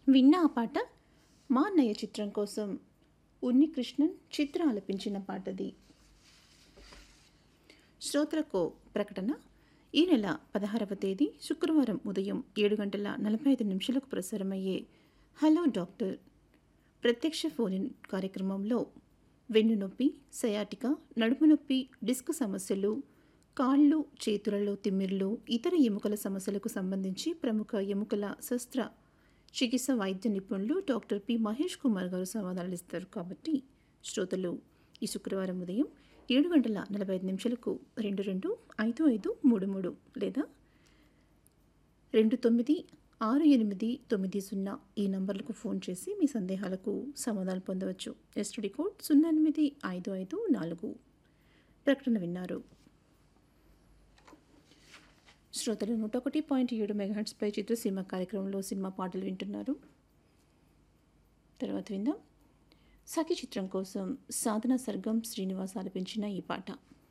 విన్న ఆ పాట మా అన్నయ్య చిత్రం కోసం ఉన్నికృష్ణన్ చిత్ర ఆలపించిన పాటది శ్రోతలకు ప్రకటన ఈ నెల పదహారవ తేదీ శుక్రవారం ఉదయం ఏడు గంటల నలభై ఐదు నిమిషాలకు ప్రసారమయ్యే హలో డాక్టర్ ప్రత్యక్ష ఫోన్ ఇన్ కార్యక్రమంలో వెన్ను నొప్పి సయాటిక నడుము నొప్పి డిస్క్ సమస్యలు కాళ్ళు చేతులలో తిమ్మిర్లు ఇతర ఎముకల సమస్యలకు సంబంధించి ప్రముఖ ఎముకల శస్త్ర చికిత్స వైద్య నిపుణులు డాక్టర్ పి మహేష్ కుమార్ గారు సమాధానాలు ఇస్తారు కాబట్టి శ్రోతలు ఈ శుక్రవారం ఉదయం ఏడు గంటల నలభై ఐదు నిమిషాలకు రెండు రెండు ఐదు ఐదు మూడు మూడు లేదా రెండు తొమ్మిది ఆరు ఎనిమిది తొమ్మిది సున్నా ఈ నంబర్లకు ఫోన్ చేసి మీ సందేహాలకు సమాధానం పొందవచ్చు ఎస్టీడీ కోడ్ సున్నా ఎనిమిది ఐదు ఐదు నాలుగు ప్రకటన విన్నారు శ్రోతలు నూట ఒకటి పాయింట్ ఏడు మెగాహెట్స్పై చిత్రసీమ కార్యక్రమంలో సినిమా పాటలు వింటున్నారు తర్వాత విందాం సఖి చిత్రం కోసం సాధన సర్గం శ్రీనివాస్ ఆలపించిన ఈ పాట